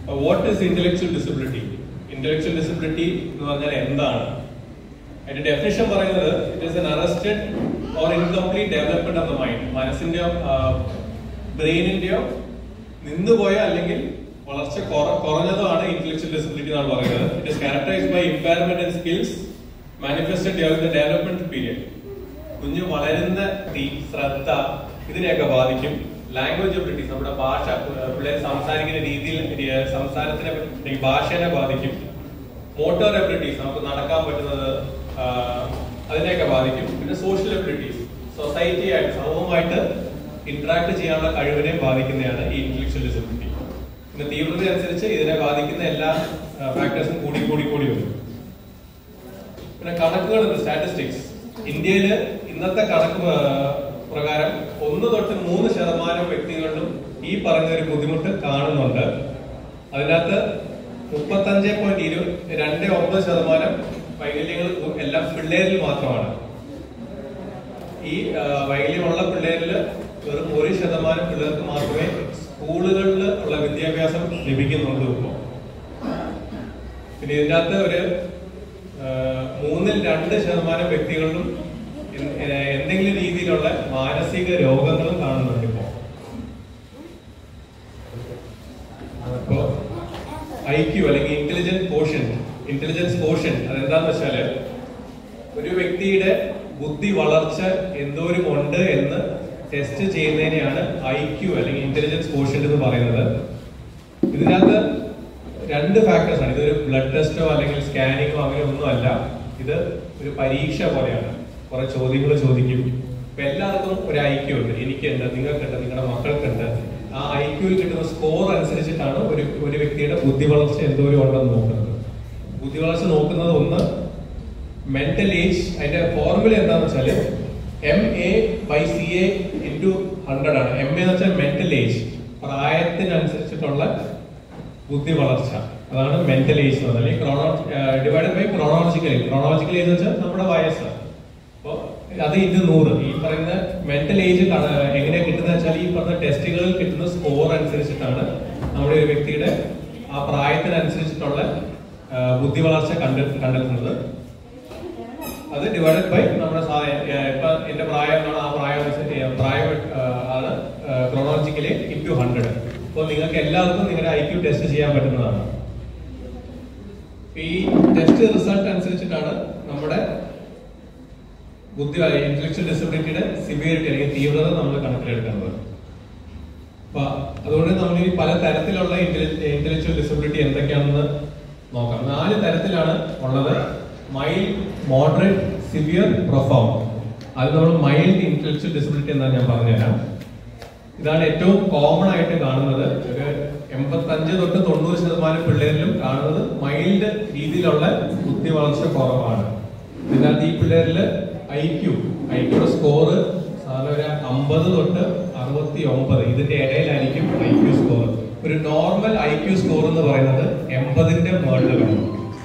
what is intellectual disability intellectual disability എന്ന് പറഞ്ഞാൽ എന്താണ് അതിന്റെ ഡെഫിനിഷൻ പറയുന്നത് it is an arrested or incomplete development of the mind മനസ്സിന്റെയോ ബ്രെയിനിന്റെയോ നിന്നുപോയ അല്ലെങ്കിൽ വളർച്ച കുറ- കുറഞ്ഞതോ ആണ് ഇന്റലക്ച്വൽ ഡിസബിലിറ്റി എന്നാണ് പറയുന്നത് it is characterized by impairment and skills manifested during the development period കുഞ്ഞു വളരുന്ന രീതി ശ്രദ്ധ ഇതിനെയൊക്കെ ബാധിക്കും ലാംഗ്വേജ് എബിലിറ്റീസ് നമ്മുടെ ഭാഷ പിള്ളേർ സംസാരിക്കുന്ന രീതിയിൽ രി- സംസാരത്തിനെ ഈ ഭാഷയെ ബാധിക്കും മോട്ടോർ എബിലിറ്റീസ് നമുക്ക് നടക്കാൻ പറ്റുന്നത് ആ, അതിനെയൊക്കെ ബാധിക്കും പിന്നെ സോഷ്യൽ എബിലിറ്റീസ് സൊസൈറ്റി ആയിട്ട് സമൂഹമായിട്ട് ഇന്ററാക്ട് ചെയ്യാനുള്ള കഴിവിനെ ബാധിക്കുന്നതാണ് ഈ ഇന്റലക്ച്വൽ ഡിസബിലിറ്റി പിന്നെ തീവ്രത അനുസരിച്ച് ഇതിനെ ബാധിക്കുന്ന എല്ലാ ഫാക്ടേഴ്സും കൂടി കൂടി കൂടി വരും പിന്നെ കണക്കുകളുണ്ട് സ്റ്റാറ്റിസ്റ്റിക്സ് ഇന്ത്യയില് ഇന്നത്തെ കണക്ക് ആ, പ്രകാരം ഒന്ന് തൊട്ട് മൂന്ന് ശതമാനം വ്യക്തികളിലും ഈ പറഞ്ഞ ഒരു ബുദ്ധിമുട്ട് കാണുന്നുണ്ട് അതിനകത്ത് മുപ്പത്തഞ്ച് പോയിന്റ് ഇരു രണ്ട് ഒമ്പത് ശതമാനം വൈകല്യങ്ങൾ എല്ലാം പിള്ളേരിൽ മാത്രമാണ് ഈ ആ, വൈകല്യമുള്ള പിള്ളേരിൽ വെറും ഒരു ശതമാനം പിള്ളേർക്ക് മാത്രമേ സ്കൂളുകളിൽ ഉള്ള വിദ്യാഭ്യാസം ലഭിക്കുന്നുള്ളൂ ഇപ്പോൾ പിന്നെ ഇതിൻ്റെ അകത്ത് ഒരു ആ, മൂന്നിൽ രണ്ട് ശതമാനം വ്യക്തികളിലും എൻ- ഏ, എന്തെങ്കിലും രീതിയിലുള്ള മാനസിക രോഗങ്ങളും കാണുന്നുണ്ട് ഇപ്പോ അപ്പോ ഐ ക്യു അല്ലെങ്കിൽ ഇന്റലിജന്റ് കോഷൻ ഇന്റലിജൻസ് കോഷൻ അതെന്താന്ന് വെച്ചാല് ഒരു വ്യക്തിയുടെ ബുദ്ധി വളർച്ച എന്തോരം ഉണ്ട് എന്ന് ടെസ്റ്റ് ചെയ്യുന്നതിനെയാണ് ഐ ക്യു അല്ലെങ്കിൽ ഇന്റലിജൻസ് കോഷൻ എന്ന് പറയുന്നത് ഇതിനകത്ത് രണ്ട് ഫാക്ടേഴ്സ് ആണ് ഇതൊരു ബ്ലഡ് ടെസ്റ്റോ അല്ലെങ്കിൽ സ്കാനിങ്ങോ അങ്ങനെ ഒന്നും അല്ല ഇത് ഒരു പരീക്ഷ പോലെയാണ് കുറെ ചോദ്യങ്ങൾ ചോദിക്കും ഇപ്പൊ എല്ലാവർക്കും ഒരു ഐക്യു ഉണ്ട് എനിക്കുണ്ട് നിങ്ങൾക്കുണ്ട് നിങ്ങളുടെ മക്കൾക്കുണ്ട് ആ ഐക്യുവിൽ കിട്ടുന്ന സ്കോർ അനുസരിച്ചിട്ടാണ് ഒരു ഒരു വ്യക്തിയുടെ ബുദ്ധി വളർച്ച എന്തോരം ഉണ്ടെന്ന് നോക്കുന്നത് ബുദ്ധി വളർച്ച നോക്കുന്നത് ഒന്ന് മെന്റൽ ഏജ് അതിന്റെ ഫോർമുല എന്താന്ന് വെച്ചാല് M A by C A into hundred ആണ് എം എന്ന് വെച്ചാൽ മെന്റൽ ഏജ് പ്രായത്തിനനുസരിച്ചിട്ടുള്ള ബുദ്ധി വളർച്ച അതാണ് മെന്റൽ ഏജ് എന്ന് പറഞ്ഞാൽ chrono divided by chronologically chronological age എന്ന് വെച്ചാൽ നമ്മുടെ വയസ്സ് അപ്പോൾ അത് ഇത് നൂറ് ഈ പറയുന്ന മെന്റൽ ഏജ് എങ്ങനെയാ കിട്ടുന്നത് വെച്ചാൽ ഈ പറഞ്ഞ ടെസ്റ്റുകളിൽ കിട്ടുന്ന സ്കോർ അനുസരിച്ചിട്ടാണ് നമ്മുടെ ഒരു വ്യക്തിയുടെ ആ പ്രായത്തിനനുസരിച്ചിട്ടുള്ള ആ, ബുദ്ധി വളർച്ച കണ്ടെ കണ്ടെത്തുന്നത് അത് ഡിവൈഡഡ് ബൈ നമ്മുടെ സാ- ഏ, ഇപ്പൊ എന്റെ പ്രായം എന്നാണ് ആ പ്രായം അനുസരിച്ച് ഏ, പ്രായം ആ, ആണ് ക്രോണോളജിക്കലി ഇൻറ്റു ഹൺഡ്രഡ് അപ്പോൾ നിങ്ങൾക്ക് എല്ലാവർക്കും നിങ്ങളുടെ ഐ ക്യു ടെസ്റ്റ് ചെയ്യാൻ പറ്റുന്നതാണ് ഈ ടെസ്റ്റ് റിസൾട്ട് അനുസരിച്ചിട്ടാണ് നമ്മുടെ ബുദ്ധി ഇന്റലക്ച്വൽ ഡിസബിലിറ്റിയുടെ സിവിയറിറ്റി അല്ലെങ്കിൽ തീവ്രത നമ്മൾ കണക്കിലെടുക്കുന്നത് അപ്പൊ അതുകൊണ്ട് നമ്മൾ ഈ പല തരത്തിലുള്ള ഇന്റലക്ച്വൽ ഡിസബിലിറ്റി എന്തൊക്കെയാണെന്ന് നോക്കാം നാല് തരത്തിലാണ് ഉള്ളത് മൈൽഡ് മോഡറേറ്റ് സിവിയർ പ്രൊഫൗണ്ട് അത് നമ്മൾ മൈൽഡ് ഇന്റലക്ച്വൽ ഡിസബിലിറ്റി എന്നാണ് ഞാൻ പറഞ്ഞുതരാം ഇതാണ് ഏറ്റവും കോമൺ ആയിട്ട് കാണുന്നത് ഒരു എൺപത്തഞ്ച് തൊട്ട് തൊണ്ണൂറ് ശതമാനം പിള്ളേരിലും കാണുന്നത് മൈൽഡ് രീതിയിലുള്ള ബുദ്ധി വളർച്ച കുറവാണ് ഇതിനകത്ത് ഈ പിള്ളേരിൽ ഐ ക്യു ഐ ക്യൂടെ സ്കോറ് സാധാരണ ഒരു അമ്പത് തൊട്ട് അറുപത്തി ഒമ്പത് ഇതിന്റെ ഇടയിലായിരിക്കും ഐ ക്യു സ്കോർ ഒരു നോർമൽ ഐ ക്യു സ്കോർ എന്ന് പറയുന്നത് എൺപതിന്റെ മുകളിൽ വേണം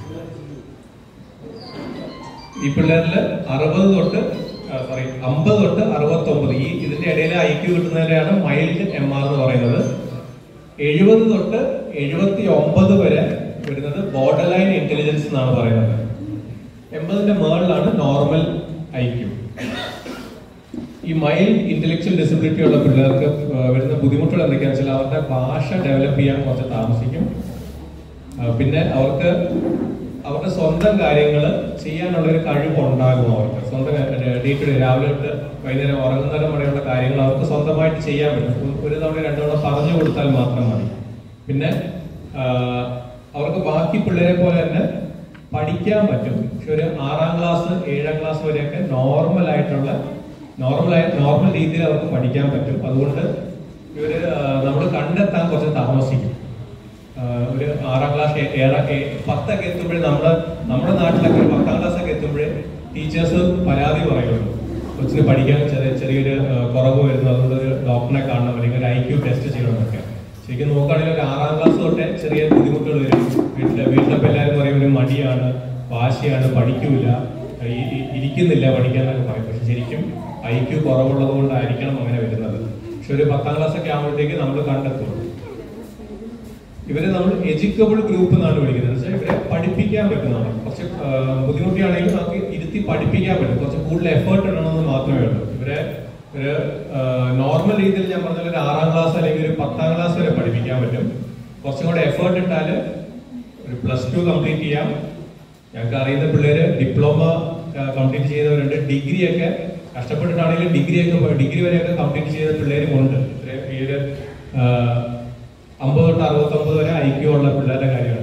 ഈ പിള്ളേരിൽ അറുപത് തൊട്ട് സോറി അമ്പത് തൊട്ട് അറുപത്തി ഒമ്പത് ഈ ഇതിന്റെ ഇടയിൽ ഐ ക്യു കിട്ടുന്നതിനാണ് മൈൽഡ് എം ആർ എന്ന് പറയുന്നത് എഴുപത് തൊട്ട് എഴുപത്തി ഒമ്പത് വരെ വരുന്നത് ബോർഡർ ലൈൻ ഇന്റലിജൻസ് എന്നാണ് പറയുന്നത് എൺപതിന്റെ മേളിലാണ് നോർമൽ ഐ ക്യു ഈ മൈൽഡ് ഇന്റലക്ച്വൽ ഡിസബിലിറ്റി ഉള്ള പിള്ളേർക്ക് ആ, വരുന്ന ബുദ്ധിമുട്ടുകൾ എന്തൊക്കെയാണെന്ന് വെച്ചാൽ അവരുടെ ഭാഷ ഡെവലപ്പ് ചെയ്യാൻ കുറച്ച് താമസിക്കും ആ, പിന്നെ അവർക്ക് അവരുടെ സ്വന്തം കാര്യങ്ങൾ ചെയ്യാനുള്ള ഒരു കഴിവ് ഉണ്ടാകും അവർക്ക് സ്വന്തം ഡേ ടു ഡേ രാവിലെ തൊട്ട് വൈകുന്നേരം ഉറങ്ങുന്നവരെ വരെയുള്ള കാര്യങ്ങൾ അവർക്ക് സ്വന്തമായിട്ട് ചെയ്യാൻ പറ്റും ഒരു- ഒരു തവണ രണ്ടു തവണ പറഞ്ഞു കൊടുത്താൽ മാത്രം മതി പിന്നെ ആ, അവർക്ക് ബാക്കി പിള്ളേരെ പോലെ തന്നെ പഠിക്കാൻ പറ്റും പക്ഷെ ഒരു ആറാം ക്ലാസ് ഏഴാം ക്ലാസ് വരെയൊക്കെ നോർമൽ ആയിട്ടുള്ള നോർമൽ ആയി നോർമൽ രീതിയിൽ അവർക്ക് പഠിക്കാൻ പറ്റും അതുകൊണ്ട് ഇവര് നമ്മൾ കണ്ടെത്താൻ കുറച്ച് താമസിക്കും ആഹ് ഒരു ആറാം ക്ലാസ് ഏഴാം ഏ- പത്തൊക്കെ എത്തുമ്പോഴേ നമ്മുടെ നമ്മുടെ നാട്ടിലൊക്കെ ഒരു പത്താം ക്ലാസ് ഒക്കെ എത്തുമ്പോഴേ ടീച്ചേഴ്സ് പരാതി പറയുള്ളൂ കൊച്ചിന് പഠിക്കാൻ ചെറിയ ചെറിയൊരു ആഹ് കുറവ് വരുന്നു അതുകൊണ്ട് ഒരു ഡോക്ടറെ കാണണം അല്ലെങ്കിൽ ഒരു ഐ ക്യു ടെസ്റ്റ് ചെയ്യണമെന്നൊക്കെ ശരിക്കും നോക്കുകയാണെങ്കിൽ ഒരു ആറാം ക്ലാസ് തൊട്ടേ ചെറിയ ബുദ്ധിമുട്ടുകൾ വരും വീട്ടിലെ വീട്ടിലപ്പോൾ എല്ലാവരും പറയും ഒരു മടിയാണ് വാശിയാണ് പഠിക്കൂല ഈ- ഈ- ഇരിക്കുന്നില്ല പഠിക്കാനൊക്കെ പറയും പക്ഷെ ശരിക്കും ഐ ക്യു കുറവുള്ളത് കൊണ്ടായിരിക്കണം അങ്ങനെ വരുന്നത് പക്ഷെ ഒരു പത്താം ക്ലാസ് ഒക്കെ ആകുമ്പോഴത്തേക്ക് നമ്മൾ കണ്ടെത്തുള്ളൂ ഇവരെ നമ്മൾ എഡ്യൂക്കബിൾ ഗ്രൂപ്പ് എന്നാണ് വിളിക്കുന്നത് എന്ന് വെച്ചാൽ ഇവരെ പഠിപ്പിക്കാൻ പറ്റുന്നതാണ് കുറച്ച് ആ, ബുദ്ധിമുട്ടിയാണെങ്കിലും നമുക്ക് ഇരുത്തി പഠിപ്പിക്കാൻ പറ്റും കുറച്ച് കൂടുതൽ എഫേർട്ട് ഇടണമെന്ന് മാത്രമേ ഉള്ളൂ ഇവരെ ഒരു നോർമൽ രീതിയിൽ ഞാൻ പറഞ്ഞ പോലെ ഒരു ആറാം ക്ലാസ് അല്ലെങ്കിൽ ഒരു പത്താം ക്ലാസ് വരെ പഠിപ്പിക്കാൻ പറ്റും കുറച്ചും കൂടെ എഫേർട്ട് ഇട്ടാൽ ഒരു പ്ലസ് ടു കംപ്ലീറ്റ് ചെയ്യാം ഞങ്ങൾക്ക് അറിയുന്ന പിള്ളേര് ഡിപ്ലോമ കംപ്ലീറ്റ് ചെയ്തവരുണ്ട് ഡിഗ്രി ഒക്കെ കഷ്ടപ്പെട്ടിട്ടാണെങ്കിലും ഡിഗ്രി ഒക്കെ ഡിഗ്രി വരെയൊക്കെ കംപ്ലീറ്റ് ചെയ്ത പിള്ളേരും ഉണ്ട് ഇത്രയും ഈ ഒരു അമ്പത് തൊട്ട് അറുപത്തൊമ്പത് വരെ ഐക്യമുള്ള പിള്ളേരുടെ കാര്യമാണ്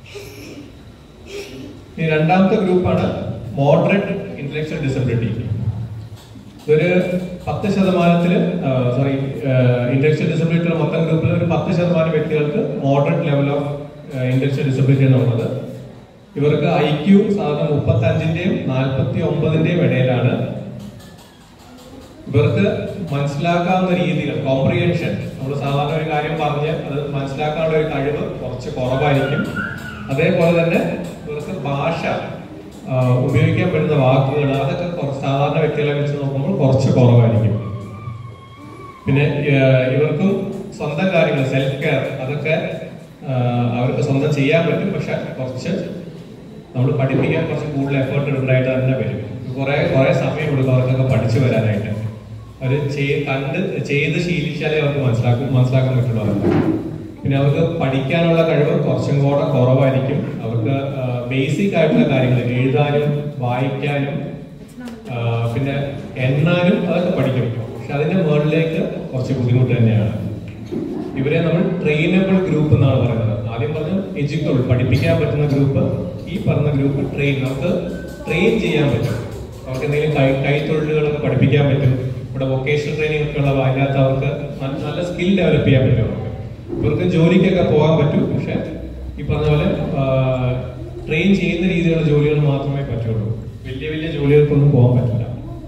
ഈ രണ്ടാമത്തെ ഗ്രൂപ്പാണ് മോഡറേറ്റ് ഇന്റലക്ച്വൽ ഡിസബിലിറ്റി ഇതൊരു പത്ത് ശതമാനത്തില് സോറി ഇന്റലക്ച്വൽ ഡിസബിലിറ്റിയുടെ മൊത്തം ഗ്രൂപ്പിൽ ഒരു പത്ത് ശതമാനം വ്യക്തികൾക്ക് moderate level of intellectual disability എന്നുള്ളത് ഇവർക്ക് ഐ ക്യു സാധാരണ മുപ്പത്തി അഞ്ചിന്റെയും നാൽപ്പത്തി ഒമ്പതിന്റെയും ഇടയിലാണ് ഇവർക്ക് മനസ്സിലാക്കാവുന്ന രീതിയിൽ കോംപ്രിഹെൻഷൻ നമ്മൾ സാധാരണ ഒരു കാര്യം പറഞ്ഞ് അത് മനസ്സിലാക്കാനുള്ള ഒരു കഴിവ് കുറച്ച് കുറവായിരിക്കും അതേപോലെ തന്നെ ഇവർക്ക് ഭാഷ ആ, ഉപയോഗിക്കാൻ പറ്റുന്ന വാക്കുകൾ അതൊക്കെ കുറച്ച് സാധാരണ വ്യക്തികളെ വെച്ച് നോക്കുമ്പോൾ കുറച്ച് കുറവായിരിക്കും പിന്നെ ഏഹ്, ഇവർക്കും സ്വന്തം കാര്യങ്ങൾ സെൽഫ് കെയർ അതൊക്കെ ആ, അവർക്ക് സ്വന്തം ചെയ്യാൻ പറ്റും പക്ഷെ കുറച്ച് നമ്മൾ പഠിപ്പിക്കാൻ കുറച്ച് കൂടുതൽ എഫേർട്ട് ഉണ്ടായിട്ട് തന്നെ വരും കുറെ കുറെ സമയം കൊടുക്കും അവർക്കൊക്കെ പഠിച്ചു വരാനായിട്ട് അവർ ചെയ്- കണ്ട് ചെയ്ത് ശീലിച്ചാലേ അവർക്ക് മനസ്സിലാക്കും മനസ്സിലാക്കാൻ പറ്റുള്ളൂ അവർക്ക് പിന്നെ അവർക്ക് പഠിക്കാനുള്ള കഴിവ് കുറച്ചും കൂടെ കുറവായിരിക്കും അവർക്ക് ബേസിക് ആയിട്ടുള്ള കാര്യങ്ങൾ എഴുതാനും വായിക്കാനും ആ, പിന്നെ എണ്ണാനും അതൊക്കെ പഠിക്കും പക്ഷെ അതിന്റെ മുകളിലേക്ക് കുറച്ച് ബുദ്ധിമുട്ട് തന്നെയാണ് ഇവരെ നമ്മൾ ട്രെയിനബിൾ ഗ്രൂപ്പ് എന്നാണ് പറയുന്നത് ആദ്യം പറഞ്ഞു എഡ്യൂക്കബിൾ പഠിപ്പിക്കാൻ പറ്റുന്ന ഗ്രൂപ്പ് ഈ പറഞ്ഞ ഗ്രൂപ്പ് ട്രെയിൻ നമുക്ക് ട്രെയിൻ ചെയ്യാൻ പറ്റും അവർക്ക് എന്തെങ്കിലും കൈ കൈത്തൊഴിലുകളൊക്കെ പഠിപ്പിക്കാൻ പറ്റും ഇവിടെ വൊക്കേഷണൽ ട്രെയിനിങ് ഒക്കെ ഉള്ള അതിനകത്ത് അവർക്ക് നല്ല- നല്ല സ്കിൽ ഡെവലപ്പ് ചെയ്യാൻ പറ്റും അവർക്ക് ഇവർക്ക് ജോലിക്കൊക്കെ പോകാൻ പറ്റും പക്ഷെ ഈ പറഞ്ഞ പോലെ ട്രെയിൻ ചെയ്യുന്ന രീതിയിലുള്ള ജോലികൾ മാത്രമേ പറ്റുള്ളൂ വലിയ വലിയ ജോലികൾക്കൊന്നും പോകാൻ പറ്റില്ല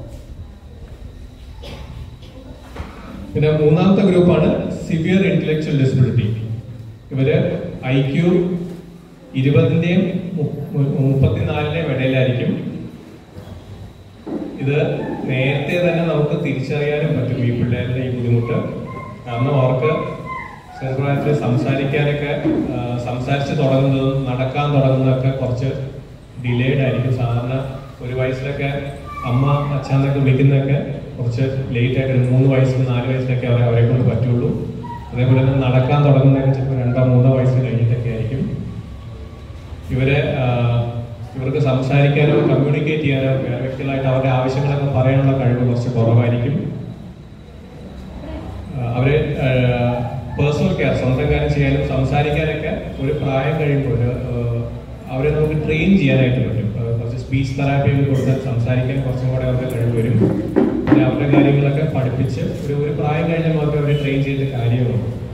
പിന്നെ മൂന്നാമത്തെ ഗ്രൂപ്പാണ് സിവിയർ ഇന്റലക്ച്വൽ ഡിസബിലിറ്റി ഇവര് ഐ ക്യു ഇരുപതിന്റെയും മുപ്പത്തിനാലിന്റെയും ഇടയിലായിരിക്കും ഇത് നേരത്തെ തന്നെ നമുക്ക് തിരിച്ചറിയാനും പറ്റും ഈ പിള്ളേരുടെ ഈ ബുദ്ധിമുട്ട് കാരണം അവർക്ക് ചെറുപ്രായത്തിൽ സംസാരിക്കാനൊക്കെ ആ, സംസാരിച്ച് തുടങ്ങുന്നതും നടക്കാൻ തുടങ്ങുന്നതൊക്കെ കുറച്ച് ഡിലേഡ് ആയിരിക്കും സാധാരണ ഒരു വയസ്സിലൊക്കെ അമ്മ അച്ഛന്നൊക്കെ വിളിക്കുന്നതൊക്കെ കുറച്ച് ലേറ്റ് ആയിട്ട് ഒരു മൂന്ന് വയസ്സിൽ നാല് വയസ്സിലൊക്കെ അവരെ അവരെ കൊണ്ട് പറ്റുള്ളൂ അതേപോലെ തന്നെ നടക്കാൻ തുടങ്ങുന്നതൊക്കെ ചിലപ്പോൾ രണ്ടോ മൂന്നോ വയസ്സ് കഴിഞ്ഞിട്ടൊക്കെ ആയിരിക്കും ഇവരെ ആ, ഇവർക്ക് സംസാരിക്കാനോ കമ്മ്യൂണിക്കേറ്റ് ചെയ്യാനോ വേറെ വ്യക്തികളായിട്ട് അവരുടെ ആവശ്യങ്ങളൊക്കെ പറയാനുള്ള കഴിവ് കുറച്ച് കുറവായിരിക്കും ആ, അവരെ പേഴ്സണൽ കെയർ സ്വന്തം കാര്യം ചെയ്യാനും സംസാരിക്കാനൊക്കെ ഒരു പ്രായം കഴിയുമ്പോൾ ഒരു, ആ, അവരെ നമുക്ക് ട്രെയിൻ ചെയ്യാനായിട്ട് പറ്റും ആ, കുറച്ച് സ്പീച്ച് തെറാപ്പി ഒക്കെ കൊടുത്താൽ സംസാരിക്കാൻ കുറച്ചും കൂടെ അവർക്ക് കഴിവ് വരും പിന്നെ അവരുടെ കാര്യങ്ങളൊക്കെ പഠിപ്പിച്ച് ഒരു ഒരു പ്രായം കഴിഞ്ഞാൽ മാത്രമേ അവരെ ട്രെയിൻ ചെയ്ത കാര്യമുള്ളൂ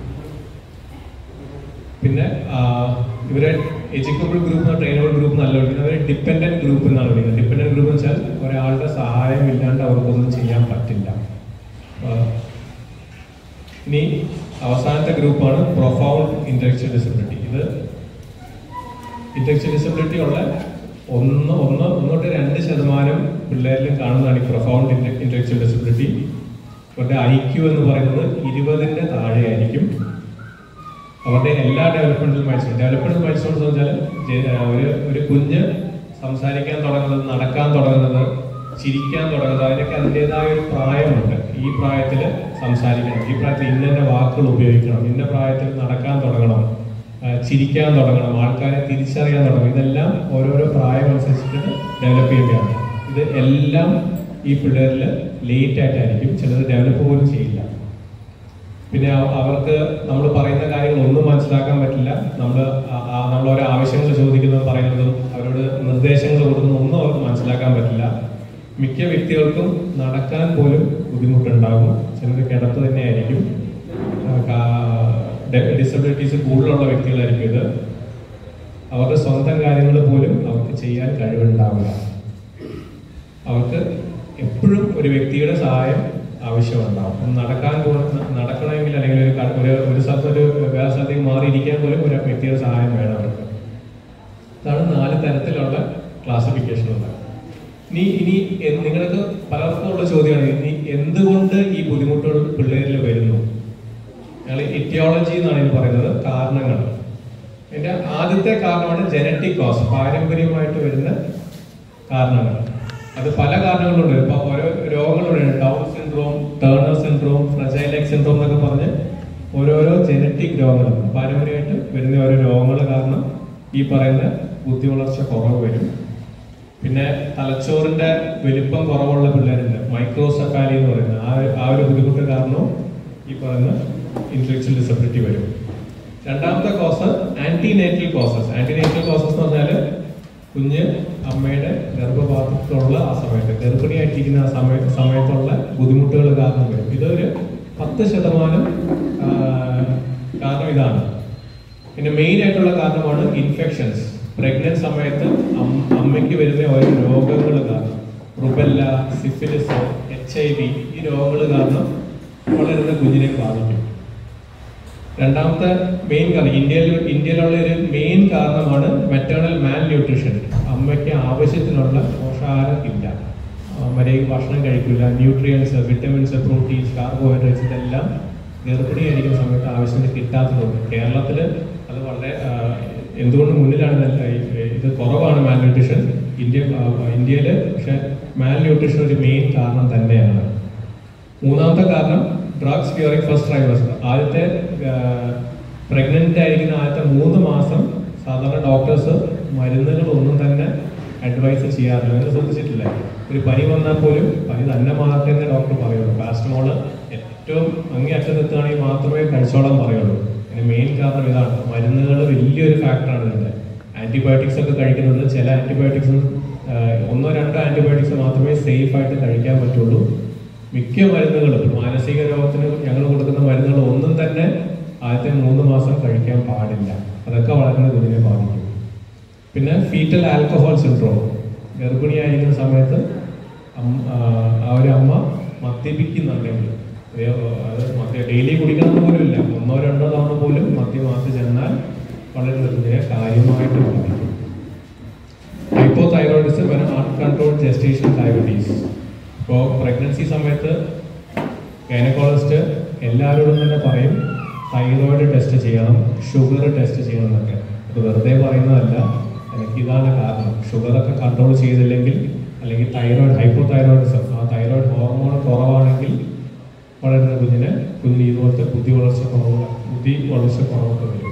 പിന്നെ ആ, ഇവരെ എഡ്യൂക്കബിൾ ഗ്രൂപ്പ് ട്രെയിനബിൾ ഗ്രൂപ്പ് നല്ല വിളിക്കുന്നത് അവരെ ഡിപ്പെൻഡന്റ് ഗ്രൂപ്പ് എന്നാണ് വിളിക്കുന്നത് ഡിപ്പെൻഡന്റ് ഗ്രൂപ്പ് എന്ന് വെച്ചാൽ ഒരാളുടെ സഹായം ഇല്ലാണ്ട് അവർക്കൊന്നും ചെയ്യാൻ പറ്റില്ല ആ, ഇനി അവസാനത്തെ ഗ്രൂപ്പാണ് പ്രൊഫൗണ്ട് ഇന്റലക്ച്വൽ ഡിസബിലിറ്റി ഇത് ഇന്റലക്ച്വൽ ഡിസബിലിറ്റി ഉള്ള ഒന്ന് ഒന്ന് ഒന്ന് തൊട്ട് രണ്ട് ശതമാനം പിള്ളേരിലും കാണുന്നതാണ് ഈ പ്രൊഫൗണ്ട് ഇന്റലക്ച്വൽ ഡിസബിലിറ്റി അവരുടെ ഐ ക്യു എന്ന് പറയുന്നത് ഇരുപതിന്റെ താഴെയായിരിക്കും അവരുടെ എല്ലാ ഡെവലപ്മെന്റൽ മൈൽസ്റ്റോൺ ഡെവലപ്മെന്റൽ മൈൽസ്റ്റോൺസ് എന്ന് വെച്ചാൽ ജെ- ഒരു ഒരു കുഞ്ഞ് സംസാരിക്കാൻ തുടങ്ങുന്നത് നടക്കാൻ തുടങ്ങുന്നത് ചിരിക്കാൻ തുടങ്ങുന്നത് അതിനൊക്കെ അതിൻ്റെതായ ഒരു പ്രായമുണ്ട് ഈ പ്രായത്തിൽ സംസാരിക്കണം ഈ പ്രായത്തിൽ ഇന്ന വാക്കുകൾ ഉപയോഗിക്കണം ഇന്ന പ്രായത്തിൽ നടക്കാൻ തുടങ്ങണം ആ, ചിരിക്കാൻ തുടങ്ങണം ആൾക്കാരെ തിരിച്ചറിയാൻ തുടങ്ങണം ഇതെല്ലാം ഓരോരോ പ്രായം അനുസരിച്ചിട്ട് ഡെവലപ്പ് ചെയ്യുകയാണ് ഇത് എല്ലാം ഈ പിള്ളേരിൽ ലേറ്റ് ആയിട്ടായിരിക്കും ചിലത് ഡെവലപ്പ് പോലും ചെയ്യില്ല പിന്നെ അവ- അവർക്ക് നമ്മൾ പറയുന്ന കാര്യങ്ങൾ ഒന്നും മനസ്സിലാക്കാൻ പറ്റില്ല നമ്മൾ നമ്മൾ ഓരോ ആവശ്യങ്ങൾ ചോദിക്കുന്നതും പറയുന്നതും അവരോട് നിർദ്ദേശങ്ങൾ കൊടുക്കുന്നതും ഒന്നും അവർക്ക് മനസ്സിലാക്കാൻ പറ്റില്ല മിക്ക വ്യക്തികൾക്കും നടക്കാൻ പോലും ബുദ്ധിമുട്ടുണ്ടാകും ചിലർ കിടപ്പ് തന്നെയായിരിക്കും ഡിസബിലിറ്റീസ് കൂടുതലുള്ള വ്യക്തികളായിരിക്കും ഇത് അവരുടെ സ്വന്തം കാര്യങ്ങൾ പോലും അവർക്ക് ചെയ്യാൻ കഴിവുണ്ടാവില്ല അവർക്ക് എപ്പോഴും ഒരു വ്യക്തിയുടെ സഹായം ആവശ്യമുണ്ടാവും ഒന്ന് നടക്കാൻ പോലും നടക്കണമെങ്കിൽ അല്ലെങ്കിൽ ഒരു ക- ഒരു ഒരു സ്ഥലത്ത് ഒരു വേറെ സ്ഥലത്തേക്ക് മാറിയിരിക്കാൻ പോലും ഒരു വ്യക്തിയുടെ സഹായം വേണം അവർക്ക് ഇതാണ് നാല് തരത്തിലുള്ള ക്ലാസിഫിക്കേഷൻ ഉള്ളത് ഇനി ഇനി എ- നിങ്ങൾക്ക് പലർക്കും ഉള്ള ചോദ്യമാണ് ഇനി എന്തുകൊണ്ട് ഈ ബുദ്ധിമുട്ടുകൾ പിള്ളേരിൽ വരുന്നു ഞങ്ങൾ ഇറ്റിയോളജി എന്നാണ് ഇതിന് പറയുന്നത് കാരണങ്ങൾ ഇതിന്റെ ആദ്യത്തെ കാരണമാണ് ജനറ്റിക് കോസ് പാരമ്പര്യമായിട്ട് വരുന്ന കാരണങ്ങൾ അത് പല കാരണങ്ങളുണ്ട് ഇപ്പൊ ഓരോ രോഗങ്ങളുണ്ട് Down syndrome Turner syndrome fragile X syndrome എന്നൊക്കെ പറഞ്ഞ് ഓരോരോ ജനറ്റിക് രോഗങ്ങൾ പാരമ്പര്യമായിട്ട് വരുന്ന ഓരോ രോഗങ്ങൾ കാരണം ഈ പറയുന്ന ബുദ്ധി വളർച്ച കുറവ് വരും പിന്നെ തലച്ചോറിന്റെ വലിപ്പം കുറവുള്ള പിള്ളേരുണ്ട് മൈക്രോസെഫാലി എന്ന് പറയുന്നത് ആ ഒരു- ആ ഒരു ബുദ്ധിമുട്ട് കാരണവും ഈ പറയുന്ന ഇന്റലക്ച്വൽ ഡിസബിലിറ്റി വരും രണ്ടാമത്തെ cause antenatal causes antenatal causes എന്ന് പറഞ്ഞാൽ കുഞ്ഞ് അമ്മയുടെ ഗർഭപാത്രത്തിലുള്ള ആ സമയത്ത് ഗർഭിണിയായിട്ടിരിക്കുന്ന ആ സമയ സമയത്തുള്ള ബുദ്ധിമുട്ടുകൾ കാരണം വരും ഇതൊരു പത്ത് ശതമാനം ആ, കാരണം ഇതാണ് പിന്നെ മെയിൻ ആയിട്ടുള്ള കാരണമാണ് ഇൻഫെക്ഷൻസ് പ്രഗ്നന്റ് സമയത്ത് അം- അമ്മയ്ക്ക് വരുന്ന ഓരോ രോഗങ്ങൾ കാരണം rubella syphilis H I V ഈ രോഗങ്ങൾ കാരണം വളരുന്ന കുഞ്ഞിനെ ബാധിക്കും രണ്ടാമത്തെ മെയിൻ കാരണം ഇന്ത്യയിൽ ഇന്ത്യയിലുള്ള ഒരു മെയിൻ കാരണമാണ് മെറ്റേണൽ മാൽ ന്യൂട്രീഷൻ അമ്മയ്ക്ക് ആവശ്യത്തിനുള്ള പോഷകാഹാരം ഇല്ല ആ, മര്യാദയ്ക്ക് ഭക്ഷണം കഴിക്കില്ല ന്യൂട്രിയൻസ് വിറ്റമിൻസ് പ്രോട്ടീൻസ് കാർബോഹൈഡ്രേറ്റ്സ് ഇതെല്ലാം ഗർഭിണിയായിരിക്കുന്ന സമയത്ത് ആവശ്യത്തിന് കിട്ടാത്തതുകൊണ്ട് കേരളത്തിൽ അത് വളരെ ആ, എന്തുകൊണ്ട് മുന്നിലാണ് ഇത് ഈ- ഇത് കുറവാണ് മാൽ ന്യൂട്രീഷൻ ഇന്ത്യ ഇന്ത്യയിൽ പക്ഷെ മാൽ ന്യൂട്രീഷൻ ഒരു മെയിൻ കാരണം തന്നെയാണ് മൂന്നാമത്തെ കാരണം ഡ്രഗ്സ് ഡ്യൂറിങ് ഫസ്റ്റ് ട്രൈമസ്റ്റർ ആദ്യത്തെ പ്രഗ്നന്റ് ആയിരിക്കുന്ന ആദ്യത്തെ മൂന്ന് മാസം സാധാരണ ഡോക്ടേഴ്സ് മരുന്നുകൾ ഒന്നും തന്നെ അഡ്വൈസ് ചെയ്യാറില്ല നിങ്ങൾ ശ്രദ്ധിച്ചിട്ടില്ലേ ഒരു പനി വന്നാൽ പോലും പനി തന്നെ മാറട്ടെ എന്ന് ഡോക്ടർ പറയുള്ളൂ പാരസ്റ്റമോള് ഏറ്റവും അങ്ങേയറ്റം എത്തുകയാണെങ്കിൽ മാത്രമേ കഴിച്ചോളാൻ പറയുള്ളൂ അതിന് മെയിൻ കാരണം ഇതാണ് മരുന്നുകൾ വലിയൊരു ഫാക്ടറാണ് ഇതിന്റെ ആന്റിബയോട്ടിക്സ് ഒക്കെ കഴിക്കുന്നത് ചില ആന്റിബയോട്ടിക്സ് ഒന്നോ രണ്ടോ ആന്റിബയോട്ടിക്സ് മാത്രമേ സേഫ് ആയിട്ട് കഴിക്കാൻ പറ്റുള്ളൂ മിക്ക മരുന്നുകളും ഇപ്പൊ മാനസിക രോഗത്തിന് ഞങ്ങൾ കൊടുക്കുന്ന മരുന്നുകൾ ഒന്നും തന്നെ ആദ്യത്തെ മൂന്ന് മാസം കഴിക്കാൻ പാടില്ല അതൊക്കെ വളരുന്ന കുഞ്ഞിനെ ബാധിക്കും പിന്നെ ഫീറ്റൽ ആൽക്കഹോൾ സിൻഡ്രോം ഗർഭിണിയായിരിക്കുന്ന സമയത്ത് അം- ആ, ആ ഒരു അമ്മ മദ്യപിക്കുന്നുണ്ടെങ്കിൽ ഏ, അത് മദ്യ ഡെയിലി കുടിക്കണം പോലും ഇല്ല ഒന്നോ രണ്ടോ തവണ പോലും മദ്യമാക്കി ചെന്നാൽ വളരുന്ന കുഞ്ഞിനെ കാര്യമായിട്ട് ബാധിക്കും ഹൈപ്പോതൈറോയിഡിസം പിന്നെ അൺകൺട്രോൾ ജെസ്റ്റേഷൻ ഡയബറ്റീസ് ഇപ്പോൾ പ്രഗ്നൻസി സമയത്ത് ഗൈനക്കോളജിസ്റ്റ് എല്ലാവരോടും തന്നെ പറയും തൈറോയിഡ് ടെസ്റ്റ് ചെയ്യണം ഷുഗർ ടെസ്റ്റ് ചെയ്യണം എന്നൊക്കെ അത് വെറുതെ പറയുന്നതല്ല എനിക്ക് ഇതാണ് കാരണം ഷുഗറൊക്കെ കൺട്രോൾ ചെയ്തില്ലെങ്കിൽ അല്ലെങ്കിൽ തൈറോയിഡ് ഹൈപ്പോതൈറോയിഡിസം ആ തൈറോയിഡ് ഹോർമോൺ കുറവാണെങ്കിൽ വളരുന്ന കുഞ്ഞിന് കുഞ്ഞിന് ഇതുപോലത്തെ ബുദ്ധി വളർച്ച കുറവ് ബുദ്ധി വളർച്ച കുറവൊക്കെ വരും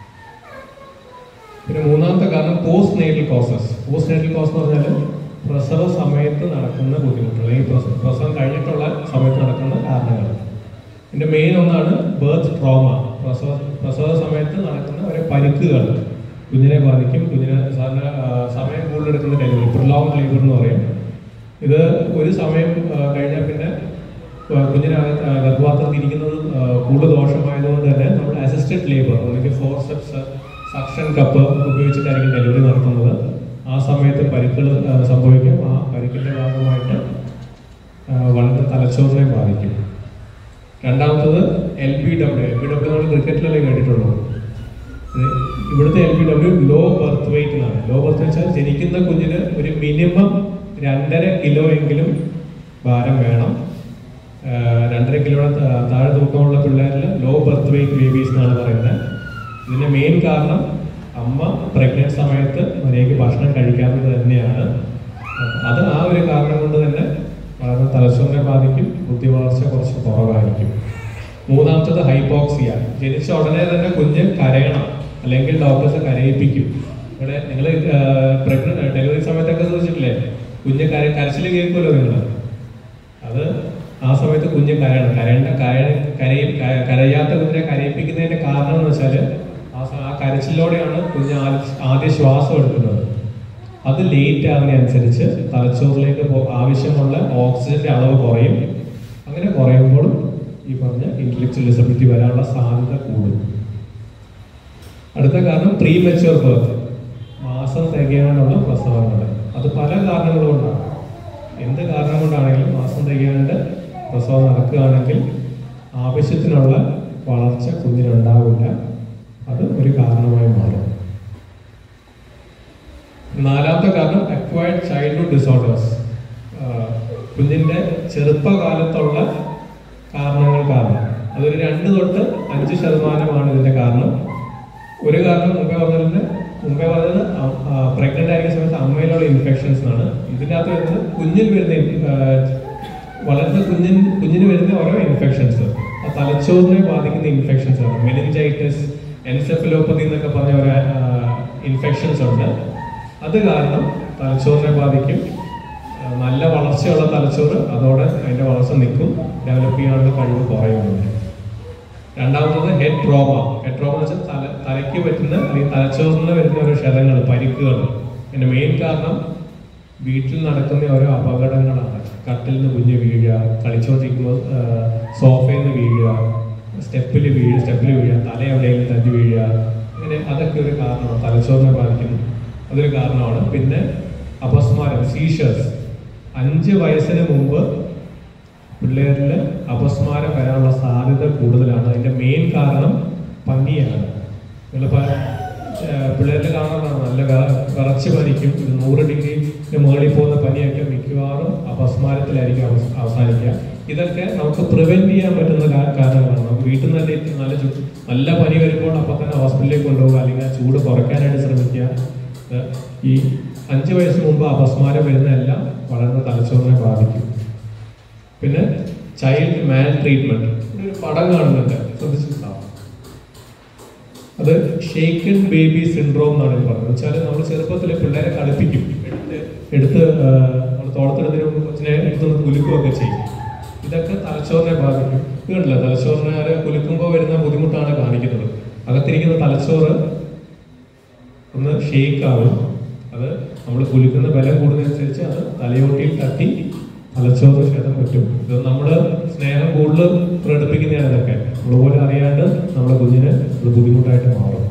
പിന്നെ മൂന്നാമത്തെ കാരണം postnatal causes postnatal cause എന്ന് പറഞ്ഞാൽ പ്രസവ സമയത്ത് നടക്കുന്ന ബുദ്ധിമുട്ടുകൾ അല്ലെങ്കിൽ പ്രസ- പ്രസവം കഴിഞ്ഞിട്ടുള്ള സമയത്ത് നടക്കുന്ന കാരണങ്ങൾ ഇതിന്റെ മെയിൻ ഒന്നാണ് ബർത്ത് ട്രോമ പ്രസവ പ്രസവ സമയത്ത് നടക്കുന്ന ഒരു പരിക്കുകൾ കുഞ്ഞിനെ ബാധിക്കും കുഞ്ഞിനെ സാധാരണ ആ, സമയം കൂടുതലെടുക്കുന്ന ഡെലിവറി പ്രിലോങ് ലേബർ എന്ന് പറയും ഇത് ഒരു സമയം ആ, കഴിഞ്ഞാൽ പിന്നെ ആ, കുഞ്ഞിനകത്ത് ആ, ഗർഭപാത്രത്തിൽ ഇരിക്കുന്നത് ആ, കൂടുതൽ ദോഷമായതുകൊണ്ട് തന്നെ നമ്മൾ അസിസ്റ്റഡ് ലേബർ അല്ലെങ്കിൽ ഫോർ സ്റ്റെപ്സ് സക്ഷൻ കപ്പ് ഉപയോഗിച്ചിട്ടായിരിക്കും ഡെലിവറി നടത്തുന്നത് ആ സമയത്ത് പരിക്കുകൾ ആ, സംഭവിക്കും ആ പരിക്കിന്റെ ഭാഗമായിട്ട് ആ, വളരെ തലച്ചോറിനെ ബാധിക്കും രണ്ടാമത്തത് L B W L B W നമ്മൾ ക്രിക്കറ്റിലല്ലേ കേട്ടിട്ടുള്ളൂ ഇത് ഇവിടുത്തെ L B W low birth weight എന്നാണ് ലോ ബർത്ത് വെച്ചാൽ ജനിക്കുന്ന കുഞ്ഞിന് ഒരു മിനിമം രണ്ടര കിലോ എങ്കിലും ഭാരം വേണം ആ, രണ്ടര കിലോയുടെ താ- താഴെ തൂക്കമുള്ള പിള്ളേരിൽ ലോ ബർത്ത് വെയിറ്റ് ബേബീസ് എന്നാണ് പറയുന്നത് ഇതിന്റെ മെയിൻ കാരണം അമ്മ പ്രഗ്നന്റ് സമയത്ത് മര്യാദയ്ക്ക് ഭക്ഷണം കഴിക്കാത്തത് തന്നെയാണ് അത് ആ ഒരു കാരണം കൊണ്ട് തന്നെ വളരെ തലച്ചോറിനെ ബാധിക്കും ബുദ്ധി വളർച്ച കുറച്ച് കുറവായിരിക്കും മൂന്നാമത്തത് ഹൈപ്പോക്സിയ ജനിച്ച ഉടനെ തന്നെ കുഞ്ഞ് കരയണം അല്ലെങ്കിൽ ഡോക്ടേഴ്സ് കരയിപ്പിക്കും ഇവിടെ നിങ്ങൾ പ്രഗ്നന്റ് ഡെലിവറി സമയത്തൊക്കെ ശ്രദ്ധിച്ചിട്ടില്ലേ കുഞ്ഞ് കര കരച്ചിൽ കേൾക്കുമല്ലോ നിങ്ങൾ അത് ആ സമയത്ത് കുഞ്ഞ് കരയണം കരയേണ്ട കര കരയി ക- കരയാത്ത കുഞ്ഞിനെ കരയിപ്പിക്കുന്നതിന്റെ കാരണം എന്ന് വെച്ചാൽ ആ സ- ആ കരച്ചിലോടെയാണ് കുഞ്ഞ് ആദ്യ- ആദ്യ ശ്വാസം എടുക്കുന്നത് അത് ലേറ്റ് ആവുന്നതനുസരിച്ച് തലച്ചോറിലേക്ക് പോ- ആവശ്യമുള്ള ഓക്സിജന്റെ അളവ് കുറയും അങ്ങനെ കുറയുമ്പോൾ ഈ പറഞ്ഞ ഇന്റലക്ച്വൽ ഡിസബിലിറ്റി വരാനുള്ള സാധ്യത കൂടും അടുത്ത കാരണം പ്രീ മെച്ചുവർ ബർത്ത് മാസം തികയാനുള്ള പ്രസവങ്ങൾ അത് പല കാരണങ്ങൾ കൊണ്ടാണ് എന്ത് കാരണം കൊണ്ടാണെങ്കിലും മാസം തികയാണ്ട് പ്രസവം നടക്കുകയാണെങ്കിൽ ആവശ്യത്തിനുള്ള വളർച്ച കുഞ്ഞിനുണ്ടാവില്ല അത് ഒരു കാരണമായി മാറും നാലാമത്തെ കാരണം അക്വയർഡ് ചൈൽഡ്ഹുഡ് ഡിസോർഡേഴ്സ് കുഞ്ഞിന്റെ ചെറുപ്പകാലത്തുള്ള കാരണങ്ങൾ കാരണം അതൊരു രണ്ട് തൊട്ട് അഞ്ച് ശതമാനമാണ് ഇതിന്റെ കാരണം ഒരു കാരണം മുമ്പേ പറഞ്ഞത് മുമ്പേ പറഞ്ഞത് പ്രഗ്നന്റ് ആയിരിക്കുന്ന സമയത്ത് അമ്മയിലുള്ള ഇൻഫെക്ഷൻസ് ആണ് ഇതിൻ്റെ അകത്ത് വരുന്നത് കുഞ്ഞിൽ വരുന്ന ഇൻ- ആ, വളർന്ന കുഞ്ഞിൻ കുഞ്ഞിന് വരുന്ന ഓരോ ഇൻഫെക്ഷൻസ് ആ തലച്ചോറിനെ ബാധിക്കുന്ന ഇൻഫെക്ഷൻസ് ആണ് മെനിഞ്ചൈറ്റിസ് എൻസെഫലോപ്പതി എന്നൊക്കെ പറഞ്ഞ ഒരു ഇൻഫെക്ഷൻസ് ഉണ്ട് അത് കാരണം തലച്ചോറിനെ ബാധിക്കും ആ, നല്ല വളർച്ചയുള്ള തലച്ചോറ് അതോടെ അതിന്റെ വളർച്ച നിൽക്കും ഡെവലപ്പ് ചെയ്യാനുള്ള കഴിവ് കുറയുന്നുണ്ട് രണ്ടാമത്തത് ഹെഡ് ട്രോമ ഹെഡ് ട്രോമ എന്ന് വെച്ചാൽ തല തലയ്ക്ക് പറ്റുന്ന അല്ലെങ്കിൽ തലച്ചോറിന് വരുന്ന ഓരോ ക്ഷതങ്ങൾ പരിക്കുകൾ ഇതിന്റെ മെയിൻ കാരണം വീട്ടിൽ നടക്കുന്ന ഓരോ അപകടങ്ങളാണ് കട്ടിൽ നിന്ന് കുഞ്ഞ് വീഴുക കളിച്ചോണ്ടിരിക്കുമ്പോൾ സോഫയിൽ നിന്ന് വീഴുക സ്റ്റെപ്പിൽ വീഴുക സ്റ്റെപ്പിൽ വീഴുക തല എവിടെയെങ്കിലും തല്ലി വീഴുക ഇങ്ങനെ അതൊക്കെ ഒരു കാരണമാണ് തലച്ചോറിനെ ബാധിക്കുന്നു അതൊരു കാരണമാണ് പിന്നെ അപസ്മാരം സീഷേഴ്സ് അഞ്ച് വയസ്സിന് മുമ്പ് പിള്ളേരിൽ അപസ്മാരം വരാനുള്ള സാധ്യത കൂടുതലാണ് അതിന്റെ മെയിൻ കാരണം പനിയാണ് നിങ്ങളിപ്പോ പിള്ളേരിൽ കാണുന്നതാണ് നല്ല വെ- വിറച്ച് പനിക്കും ഒരു നൂറ് ഡിഗ്രി മുകളിൽ പോകുന്ന പനിയൊക്കെ മിക്കവാറും അപസ്മാരത്തിലായിരിക്കും അവസ്- അവസാനിക്കുക ഇതൊക്കെ നമുക്ക് പ്രിവെന്റ് ചെയ്യാൻ പറ്റുന്ന കാ- കാരണങ്ങളാണ് നമുക്ക് വീട്ടിൽ നിന്ന് തന്നെ ഇത്തിരി നല്ല ചൂ- നല്ല പനി വരുമ്പോൾ അപ്പൊ തന്നെ ഹോസ്പിറ്റലിലേക്ക് കൊണ്ടുപോകുക അല്ലെങ്കിൽ ആ ചൂട് കുറയ്ക്കാനായിട്ട് ശ്രമിക്കുക ഇത് ഈ അഞ്ച് വയസ്സിന് മുമ്പ് അപസ്മാരം വരുന്ന എല്ലാം വളർന്ന തലച്ചോറിനെ ബാധിക്കും പിന്നെ ചൈൽഡ് മാൽ ട്രീറ്റ്മെന്റ് ഒരു പടം കാണുന്നുണ്ട് ശ്രദ്ധിച്ചിട്ടുണ്ടാവും അത് ഷേക്കൻ ബേബി സിൻഡ്രോം എന്നാണ് ഇത് പറയുന്നത് വെച്ചാൽ നമ്മൾ ചെറുപ്പത്തിൽ പിള്ളേരെ കളിപ്പിക്കും എടുത്ത് എടുത്ത് നമ്മൾ തോളത്തെടുത്തതിന് മുമ്പ് കൊച്ചിനെ എടുത്ത് കുലുക്കുകയൊക്കെ ചെയ്യും ഇതൊക്കെ തലച്ചോറിനെ ബാധിക്കും ഇത് കണ്ടില്ല തലച്ചോറിനെ ആര് കുലുക്കുമ്പോൾ വരുന്ന ബുദ്ധിമുട്ടാണ് കാണിക്കുന്നത് അകത്തിരിക്കുന്ന തലച്ചോറ് ഒന്ന് ഷേക്ക് ആവും അത് നമ്മൾ കുലുക്കുന്ന ബലം കൂടുന്നതനുസരിച്ച് അത് തലയോട്ടിയിൽ തട്ടി തലച്ചോറ് ക്ഷതം പറ്റും ഇത് നമ്മൾ സ്നേഹം കൂടുതൽ പ്രകടിപ്പിക്കുന്നതാണ് ഇതൊക്കെ നമ്മൾ പോലും അറിയാണ്ട് നമ്മുടെ കുഞ്ഞിന് അത് ബുദ്ധിമുട്ടായിട്ട് മാറും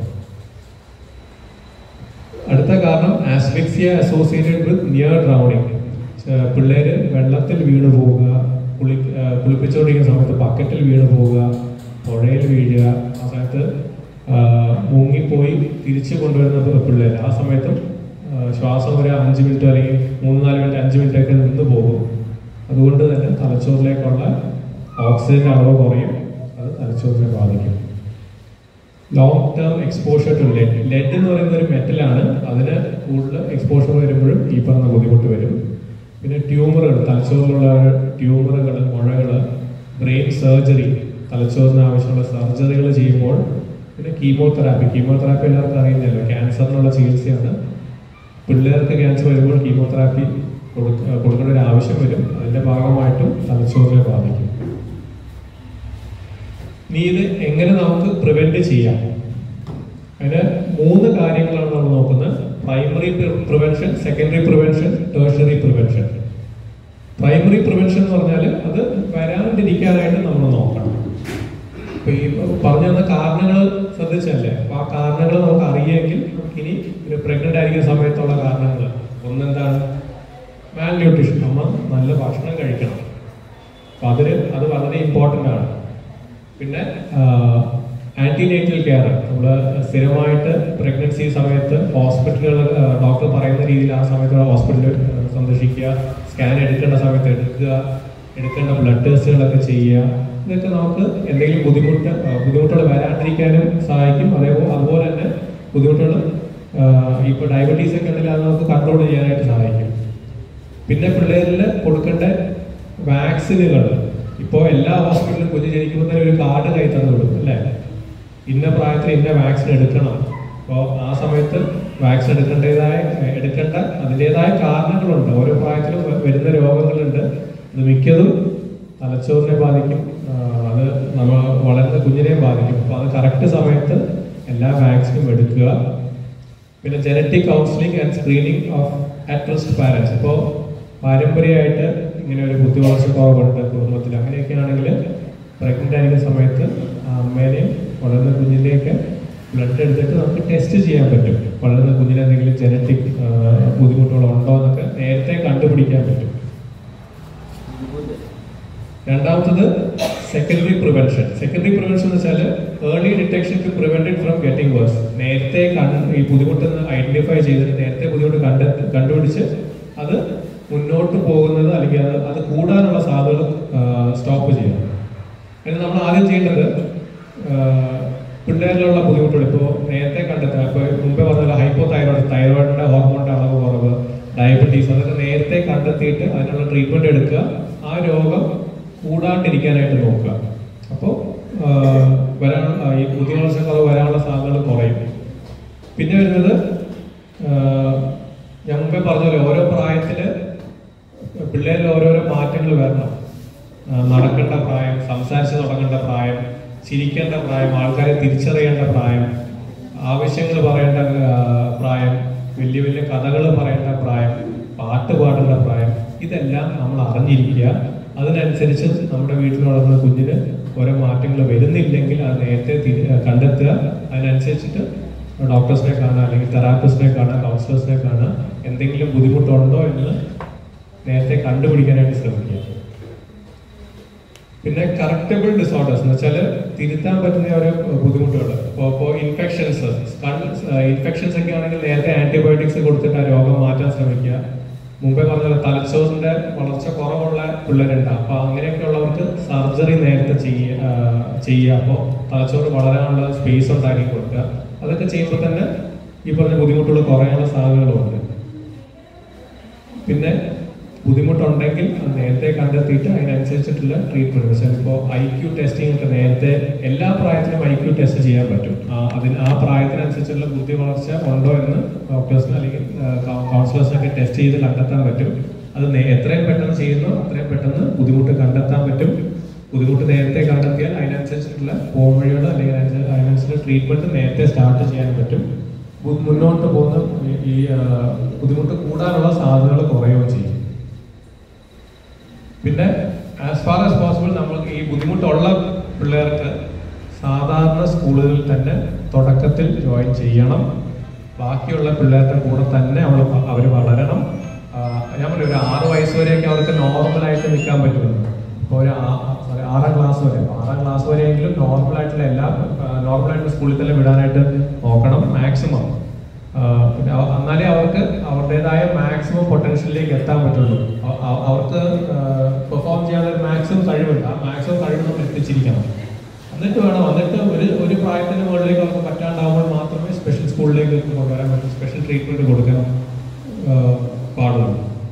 അടുത്ത കാരണം asphyxia associated with near drowning പിള്ളേര് വെള്ളത്തിൽ വീണ് പോവുക കുളി ആ, കുളിപ്പിച്ചുകൊണ്ടിരിക്കുന്ന സമയത്ത് ബക്കറ്റിൽ വീണ് പോവുക പുഴയിൽ വീഴുക ആ സമയത്ത് ആ, മുങ്ങിപ്പോയി തിരിച്ചു കൊണ്ടുവരുന്ന പിള്ളേർ ആ സമയത്തും ആ, ശ്വാസം ഒരു അഞ്ച് മിനിറ്റ് അല്ലെങ്കിൽ മൂന്ന് നാല് മിനിറ്റ് അഞ്ച് മിനിറ്റ് ഒക്കെ നിന്ന് പോകും അതുകൊണ്ട് തന്നെ തലച്ചോറിലേക്കുള്ള ഓക്സിജന്റെ അളവ് കുറയും അത് തലച്ചോറിനെ ബാധിക്കും long term exposure to lead lead എന്ന് പറയുന്ന ഒരു മെറ്റലാണ് അതിന് കൂടുതൽ എക്സ്പോഷർ വരുമ്പോഴും ഈ പറഞ്ഞ ബുദ്ധിമുട്ട് വരും പിന്നെ ട്യൂമറുകൾ തലച്ചോറിലുള്ള ട്യൂമറുകൾ മുഴകൾ ബ്രെയിൻ സർജറി തലച്ചോറിന് ആവശ്യമുള്ള സർജറികൾ ചെയ്യുമ്പോൾ പിന്നെ കീമോതെറാപ്പി കീമോതെറാപ്പി എല്ലാവർക്കും അറിയുന്നല്ലോ ക്യാൻസറിനുള്ള ചികിത്സയാണ് പിള്ളേർക്ക് ക്യാൻസർ വരുമ്പോൾ കീമോതെറാപ്പി കൊടുക്ക കൊടുക്കേണ്ട ഒരു ആവശ്യം വരും അതിന്റെ ഭാഗമായിട്ടും തലച്ചോറിനെ ബാധിക്കും ഇനി ഇത് എങ്ങനെ നമുക്ക് പ്രിവെന്റ് ചെയ്യാം അതിന് മൂന്ന് കാര്യങ്ങളാണ് നമ്മൾ നോക്കുന്നത് primary prevention secondary prevention tertiary prevention primary prevention എന്ന് പറഞ്ഞാൽ അത് വരാണ്ടിരിക്കാനായിട്ട് നമ്മൾ നോക്കണം ഇപ്പൊ ഈ പറഞ്ഞു തന്ന കാരണങ്ങൾ ശ്രദ്ധിച്ചല്ലേ അപ്പൊ ആ കാരണങ്ങൾ നമുക്ക് അറിയാമെങ്കിൽ നമുക്ക് ഇനി ഒരു പ്രഗ്നന്റ് ആയിരിക്കുന്ന സമയത്തുള്ള കാരണങ്ങൾ ഒന്നെന്താണ് മാൽ ന്യൂട്രീഷൻ നമ്മൾ നല്ല ഭക്ഷണം കഴിക്കണം അപ്പൊ അതിന് അത് വളരെ ഇമ്പോർട്ടൻ്റ് ആണ് പിന്നെ ആന്റിനേറ്റൽ കെയർ നമ്മൾ സ്ഥിരമായിട്ട് പ്രഗ്നൻസി സമയത്ത് ഹോസ്പിറ്റലുകൾ ഡോക്ടർ പറയുന്ന രീതിയിൽ ആ സമയത്ത് ഹോസ്പിറ്റലിൽ സന്ദർശിക്കുക സ്കാൻ എടുക്കേണ്ട സമയത്ത് എടുക്കുക എടുക്കേണ്ട ബ്ലഡ് ടെസ്റ്റുകളൊക്കെ ചെയ്യുക ഇതൊക്കെ നമുക്ക് എന്തെങ്കിലും ബുദ്ധിമുട്ട് ആ, ബുദ്ധിമുട്ടുകൾ വരാണ്ടിരിക്കാനും സഹായിക്കും അതേപോലെ അതുപോലെ തന്നെ ബുദ്ധിമുട്ടുകൾ ഇപ്പോൾ ഡയബറ്റീസ് ഒക്കെ ഉണ്ടെങ്കിൽ അത് നമുക്ക് കൺട്രോൾ ചെയ്യാനായിട്ട് സഹായിക്കും പിന്നെ പിള്ളേരിൽ കൊടുക്കേണ്ട വാക്സിനുകൾ ഇപ്പോൾ എല്ലാ ഹോസ്പിറ്റലിലും കുഞ്ഞ് ജനിക്കുമ്പോൾ തന്നെ ഒരു കാർഡ് കൈ തന്നു കൊടുക്കും അല്ലേ ഇന്ന പ്രായത്തിൽ ഇന്ന വാക്സിൻ എടുക്കണം അപ്പോൾ ആ സമയത്ത് വാക്സിൻ എടുക്കേണ്ടതായ എടുക്കേണ്ട അതിൻ്റെതായ കാരണങ്ങളുണ്ട് ഓരോ പ്രായത്തിലും വ- വരുന്ന രോഗങ്ങളുണ്ട് അത് മിക്കതും തലച്ചോറിനെ ബാധിക്കും ആ, അത് നമ്മൾ വളരുന്ന കുഞ്ഞിനെ ബാധിക്കും അപ്പോൾ അത് കറക്റ്റ് സമയത്ത് എല്ലാ വാക്സിനും എടുക്കുക പിന്നെ genetic counselling and screening of at risk parents ഇപ്പോൾ പാരമ്പര്യമായിട്ട് ഇങ്ങനെ ഒരു ബുദ്ധി വളർച്ച കുറവുണ്ട് കുടുംബത്തിൽ അങ്ങനെയൊക്കെ ആണെങ്കിൽ പ്രഗ്നന്റ് ആയിരിക്കുന്ന സമയത്ത് ആ അമ്മേനെയും വളർന്ന കുഞ്ഞിൻ്റെയൊക്കെ ബ്ലഡ് എടുത്തിട്ട് നമുക്ക് ടെസ്റ്റ് ചെയ്യാൻ പറ്റും വളർന്ന കുഞ്ഞിന് എന്തെങ്കിലും ജനറ്റിക് ബുദ്ധിമുട്ടുകളുണ്ടോ എന്നൊക്കെ നേരത്തെ കണ്ടുപിടിക്കാൻ പറ്റും രണ്ടാമത്തത് സെക്കൻഡറി പ്രിവെൻഷൻ സെക്കൻഡറി പ്രിവെൻഷൻ എന്ന് വെച്ചാൽ early detection to prevent from getting worse നേരത്തെ കണ്ട് ഈ ബുദ്ധിമുട്ട് ഐഡന്റിഫൈ ചെയ്തിട്ട് നേരത്തെ ബുദ്ധിമുട്ട് കണ്ട് കണ്ടുപിടിച്ച് അത് മുന്നോട്ട് പോകുന്നത് അല്ലെങ്കിൽ അത് അത് കൂടാനുള്ള സാധ്യതകൾ സ്റ്റോപ്പ് ചെയ്യണം അതിന് നമ്മൾ ആദ്യം ചെയ്യേണ്ടത് ആ, പിള്ളേരിലുള്ള ബുദ്ധിമുട്ട് ബുദ്ധിമുട്ടുകൾ ഇപ്പോൾ നേരത്തെ കണ്ടെത്തുക ഇപ്പോൾ മുമ്പേ പറഞ്ഞ ഹൈപ്പോ തൈറോയിഡ് തൈറോയിഡിന്റെ ഹോർമോണിന്റെ അളവ് കുറവ് ഡയബറ്റീസ് അതൊക്കെ നേരത്തെ കണ്ടെത്തിയിട്ട് അതിനുള്ള ട്രീറ്റ്മെന്റ് എടുക്കുക ആ രോഗം കൂടാണ്ടിരിക്കാനായിട്ട് നോക്കുക അപ്പോൾ വരാൻ ആ, ഈ ബുദ്ധിവളർച്ചക്കുറവ് വരാനുള്ള സാധ്യതകൾ കുറയും പിന്നെ വരുന്നത് ആഹ്, ഞാൻ മുമ്പേ പറഞ്ഞല്ലോ ഓരോ പ്രായത്തില് പിള്ളേരിൽ ഓരോരോ മാറ്റങ്ങൾ വരണം ആഹ്, നടക്കേണ്ട പ്രായം സംസാരിച്ച് തുടങ്ങേണ്ട പ്രായം ചിരിക്കേണ്ട പ്രായം ആൾക്കാരെ തിരിച്ചറിയേണ്ട പ്രായം ആവശ്യങ്ങൾ പറയേണ്ട ആഹ്, പ്രായം വലിയ വലിയ കഥകൾ പറയേണ്ട പ്രായം പാട്ട് പാടേണ്ട പ്രായം ഇതെല്ലാം നമ്മൾ അറിഞ്ഞിരിക്കുക അതിനനുസരിച്ച് നമ്മുടെ വീട്ടിൽ വളർന്ന കുഞ്ഞിന് ഓരോ മാറ്റങ്ങൾ വരുന്നില്ലെങ്കിൽ അത് നേരത്തെ തിരി- കണ്ടെത്തുക അതിനനുസരിച്ചിട്ട് ഡോക്ടേഴ്സിനെ കാണുക അല്ലെങ്കിൽ തെറാപ്പിസ്റ്റിനെ കാണുക കൗൺസിലേഴ്സിനെ കാണുക എന്തെങ്കിലും ബുദ്ധിമുട്ടുണ്ടോ എന്ന് നേരത്തെ കണ്ടുപിടിക്കാനായിട്ട് ശ്രമിക്കുക പിന്നെ കറക്റ്റബിൾ ഡിസോർഡേഴ്സ് എന്ന് വെച്ചാൽ തിരുത്താൻ പറ്റുന്ന ഓരോ ബുദ്ധിമുട്ടുകൾ ഇപ്പോൾ ഇപ്പോൾ ഇൻഫെക്ഷൻസ് ഇൻഫെക്ഷൻസ് ഒക്കെ ആണെങ്കിൽ നേരത്തെ ആന്റിബയോട്ടിക്സ് കൊടുത്തിട്ട് ആ രോഗം മാറ്റാൻ ശ്രമിക്കുക മുമ്പേ പറഞ്ഞ പോലെ തലച്ചോറിന്റെ വളർച്ച കുറവുള്ള പിള്ളേരുണ്ട് അപ്പൊ അങ്ങനെയൊക്കെ ഉള്ളവർക്ക് സർജറി നേരത്തെ ചെയ്യുക ആ, ചെയ്യുക അപ്പോൾ തലച്ചോറ് വളരാനുള്ള സ്പേസ് ഉണ്ടാക്കി കൊടുക്കുക അതൊക്കെ ചെയ്യുമ്പോൾ തന്നെ ഈ പറഞ്ഞ ബുദ്ധിമുട്ടുകൾ കുറയാനുള്ള സാധ്യതകളുണ്ട് പിന്നെ ബുദ്ധിമുട്ടുണ്ടെങ്കിൽ അത് നേരത്തെ കണ്ടെത്തിയിട്ട് അതിനനുസരിച്ചിട്ടുള്ള ട്രീറ്റ്മെന്റ് വെച്ചാൽ ഇപ്പോൾ ഐ ക്യു ടെസ്റ്റിംഗ് ഒക്കെ നേരത്തെ എല്ലാ പ്രായത്തിലും ഐ ക്യു ടെസ്റ്റ് ചെയ്യാൻ പറ്റും ആ, അതിന് ആ പ്രായത്തിനനുസരിച്ചുള്ള ബുദ്ധി വളർച്ച ഉണ്ടോ എന്ന് ഡോക്ടേഴ്സിന് അല്ലെങ്കിൽ കൗൺസിലേഴ്സിനൊക്കെ ടെസ്റ്റ് ചെയ്ത് കണ്ടെത്താൻ പറ്റും അത് നേ- എത്രയും പെട്ടെന്ന് ചെയ്യുന്നു അത്രയും പെട്ടെന്ന് ബുദ്ധിമുട്ട് കണ്ടെത്താൻ പറ്റും ബുദ്ധിമുട്ട് നേരത്തെ കണ്ടെത്തിയാൽ അതിനനുസരിച്ചിട്ടുള്ള പോംവഴികൾ അല്ലെങ്കിൽ അതിനനുസരിച്ച് അതിനനുസരിച്ച് ട്രീറ്റ്മെന്റ് നേരത്തെ സ്റ്റാർട്ട് ചെയ്യാൻ പറ്റും മു- മുന്നോട്ട് പോകുന്ന ഈ- ഈ ആ, ബുദ്ധിമുട്ട് കൂടാനുള്ള സാധ്യതകൾ കുറയുകയും ചെയ്യും പിന്നെ ആസ് ഫാർ ആസ് പോസിബിൾ നമ്മൾക്ക് ഈ ബുദ്ധിമുട്ടുള്ള പിള്ളേർക്ക് സാധാരണ സ്കൂളുകളിൽ തന്നെ തുടക്കത്തിൽ ജോയിൻ ചെയ്യണം ബാക്കിയുള്ള പിള്ളേരുടെ കൂടെ തന്നെ അവൾ അവർ വളരണം ആ, ഞാൻ പറഞ്ഞു ഒരു ആറ് വയസ്സ് വരെയൊക്കെ അവർക്ക് നോർമലായിട്ട് നിൽക്കാൻ പറ്റുമെന്ന് ഇപ്പോൾ ഒരു ആ- sorry, ആറാം ക്ലാസ് വരെ അപ്പോൾ ആറാം ക്ലാസ് വരെയെങ്കിലും നോർമൽ ആയിട്ടുള്ള എല്ലാ നോർമൽ ആയിട്ടുള്ള സ്കൂളിൽ തന്നെ വിടാനായിട്ട് നോക്കണം മാക്സിമം പിന്നെ അവ- എന്നാലേ അവർക്ക് അവരുടേതായ മാക്സിമം പൊട്ടൻഷ്യലിലേക്ക് എത്താൻ പറ്റുള്ളൂ അവ- അവ- അവർക്ക് പെർഫോം ചെയ്യാനുള്ള മാക്സിമം കഴിവുണ്ട് ആ മാക്സിമം കഴിവ് നമ്മൾ എത്തിച്ചിരിക്കണം എന്നിട്ട് വേണം എന്നിട്ട് ഒരു ഒരു പ്രായത്തിന് മുകളിലേക്ക് അവർക്ക് പറ്റാണ്ടാവുമ്പോൾ മാത്രമേ സ്പെഷ്യൽ സ്കൂളിലേക്ക് കൊണ്ടുവരാൻ പറ്റും സ്പെഷ്യൽ ട്രീറ്റ്മെന്റ് കൊടുക്കാൻ ആ, പാടുള്ളൂ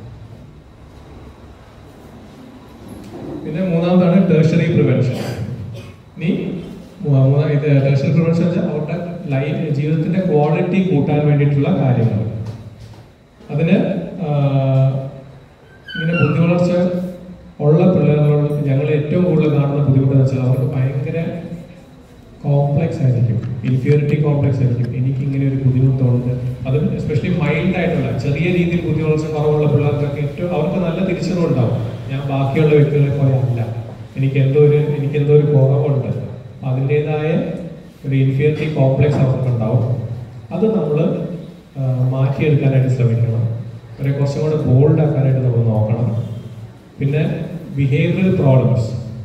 പിന്നെ മൂന്നാമതാണ് ടേഴ്സറി പ്രിവെൻഷൻ ഇനി മൂ- മൂന്നാ ഇത് ടേഴ്സറി പ്രിവെൻഷൻ വെച്ചാൽ അവരുടെ ലൈഫ് ജീവിതത്തിന്റെ ക്വാളിറ്റി കൂട്ടാൻ വേണ്ടിയിട്ടുള്ള കാര്യങ്ങൾ അതിന് ആ, ഇങ്ങനെ ബുദ്ധി വളർച്ച ഉള്ള പിള്ളേരോട് ഞങ്ങൾ ഏറ്റവും കൂടുതൽ കാണുന്ന ബുദ്ധിമുട്ട് എന്ന് വെച്ചാൽ അവർക്ക് ഭയങ്കര കോംപ്ലക്സ് ആയിരിക്കും ഇൻഫ്യൂരിറ്റി കോംപ്ലക്സ് ആയിരിക്കും എനിക്ക് ഇങ്ങനെ ഒരു ബുദ്ധിമുട്ടുണ്ട് അത് എസ്പെഷ്യലി മൈൽഡ് ആയിട്ടുള്ള ചെറിയ രീതിയിൽ ബുദ്ധി വളർച്ച കുറവുള്ള പിള്ളേർക്കൊക്കെ ഏറ്റവും അവർക്ക് നല്ല തിരിച്ചറിവുണ്ടാവും ഞാൻ ബാക്കിയുള്ള വ്യക്തികളെ പോലെ അല്ല എനിക്ക് എന്തോ ഒരു എനിക്ക് എന്തോ ഒരു കുറവുണ്ട് അതിൻ്റെതായ ഒരു ഇൻഫ്യൂരിറ്റി കോംപ്ലക്സ് അവർക്കുണ്ടാവും അത് നമ്മൾ മാറ്റിയെടുക്കാനായിട്ട് ശ്രമിക്കണം അവരെ കുറച്ചും കൂടെ ബോൾഡ് ആക്കാനായിട്ട് നമ്മൾ നോക്കണം പിന്നെ ബിഹേവിയറൽ പ്രോബ്ലംസ്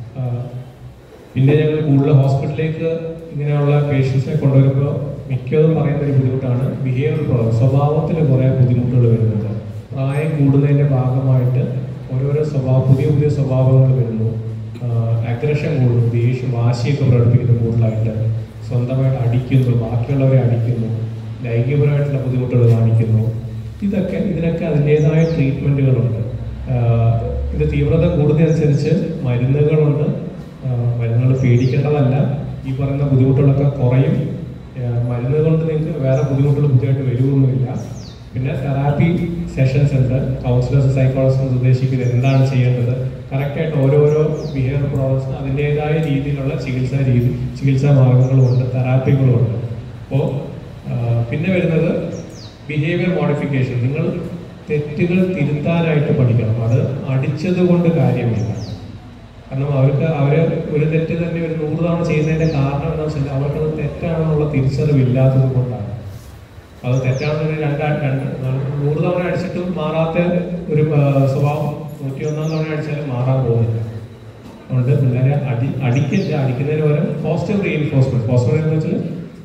പിന്നെ ഞങ്ങൾ കൂടുതൽ ഹോസ്പിറ്റലിലേക്ക് ഇങ്ങനെയുള്ള പേഷ്യൻസിനെ കൊണ്ടുവരുമ്പോൾ മിക്കതും പറയുന്ന ഒരു ബുദ്ധിമുട്ടാണ് ബിഹേവിയർ പ്രോബ്ലം സ്വഭാവത്തിൽ കുറേ ബുദ്ധിമുട്ടുകൾ വരുന്നുണ്ട് പ്രായം കൂടുന്നതിൻ്റെ ഭാഗമായിട്ട് ഓരോരോ സ്വഭാവ പുതിയ പുതിയ സ്വഭാവങ്ങൾ വരുന്നു അഗ്രഷൻ കൂടുന്നു ദേഷ്യം വാശിയൊക്കെ പ്രകടിപ്പിക്കുന്നു കൂടുതലായിട്ട് സ്വന്തമായിട്ട് അടിക്കുന്നു ബാക്കിയുള്ളവരെ അടിക്കുന്നു ലൈംഗികപരമായിട്ടുള്ള ബുദ്ധിമുട്ടുകൾ കാണിക്കുന്നു ഇതൊക്കെ ഇതിനൊക്കെ അതിൻ്റെതായ ട്രീറ്റ്മെൻറ്റുകളുണ്ട് ഇത് തീവ്രത കൂടുന്നതനുസരിച്ച് മരുന്നുകളുണ്ട് മരുന്നുകൾ പേടിക്കേണ്ടതല്ല ഈ പറയുന്ന ബുദ്ധിമുട്ടുകളൊക്കെ കുറയും ആ, മരുന്ന് കൊണ്ട് നിങ്ങൾക്ക് വേറെ ബുദ്ധിമുട്ടുകൾ പുതിയതായിട്ട് വരുമൊന്നുമില്ല പിന്നെ തെറാപ്പി സെഷൻസ് ഉണ്ട് കൗൺസിലേഴ്സ് സൈക്കോളജിസ്റ്റ് ഉദ്ദേശിക്കുന്നത് എന്താണ് ചെയ്യേണ്ടത് കറക്റ്റായിട്ട് ഓരോരോ ബിഹേവിയർ പ്രോബ്ലംസിന് അതിൻ്റെതായ രീതിയിലുള്ള ചികിത്സാ രീതി ചികിത്സാ മാർഗങ്ങളുമുണ്ട് തെറാപ്പികളുമുണ്ട് അപ്പോൾ പിന്നെ വരുന്നത് ബിഹേവിയർ മോഡിഫിക്കേഷൻ നിങ്ങൾ തെറ്റുകൾ തിരുത്താനായിട്ട് പഠിക്കണം അത് അടിച്ചത് കൊണ്ട് കാര്യമില്ല കാരണം അവർക്ക് അവര് ഒരു തെറ്റ് തന്നെ ഒരു നൂറ് തവണ ചെയ്യുന്നതിന്റെ കാരണം എന്താ വെച്ചാൽ അവർക്കത് തെറ്റാണെന്നുള്ള തിരിച്ചറിവില്ലാത്തത് കൊണ്ടാണ് അത് തെറ്റാണെന്ന് രണ്ടാ രണ്ട് നൂറ് തവണ അടിച്ചിട്ടും മാറാത്ത ഒരു ആ, സ്വഭാവം നൂറ്റി ഒന്നാം തവണ അടിച്ചാലും മാറാൻ പോകുന്നില്ല അതുകൊണ്ട് പിള്ളേരെ അടി അടിക്കില്ല അടിക്കുന്നതിന് പകരം പോസിറ്റീവ് റീഎൻഫോഴ്സ്മെന്റ് പോസിറ്റീവ് എന്ന് വെച്ചാൽ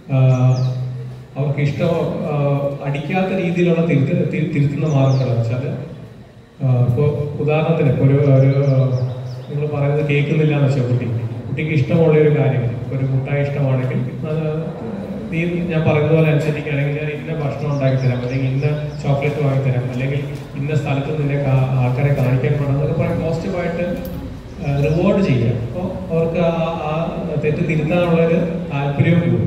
അവർക്ക് ഇഷ്ടം ആ, അടിക്കാത്ത രീതിയിലുള്ള തിരുത്ത തി- തിരുത്തുന്ന മാർഗങ്ങൾ വെച്ചാൽ ഇപ്പോൾ ഉദാഹരണത്തിന് ഇപ്പോൾ ഒരു ഒരു നിങ്ങൾ പറയുന്നത് കേൾക്കുന്നില്ല എന്ന് വെച്ചാൽ കുട്ടി കുട്ടിക്ക് ഇഷ്ടമുള്ള ഒരു കാര്യം ഒരു മുട്ടായി ഇഷ്ടമാണെങ്കിൽ അത് നീ ഞാൻ പറയുന്ന പോലെ അനുസരിക്കുകയാണെങ്കിൽ ഞാൻ ഇന്ന ഭക്ഷണം ഉണ്ടാക്കി തരാം അല്ലെങ്കിൽ ഇന്ന ചോക്ലേറ്റ് വാങ്ങി തരാം അല്ലെങ്കിൽ ഇന്ന സ്ഥലത്ത് നിന്നെ കാ- ആൾക്കാരെ കാണിക്കാൻ പോകണം എന്നൊക്കെ പറയാൻ പോസിറ്റീവായിട്ട് റിവാർഡ് ചെയ്യുക അപ്പോൾ അവർക്ക് ആ- ആ തെറ്റ് തിരുത്താനുള്ളൊരു താല്പര്യവും കൂടും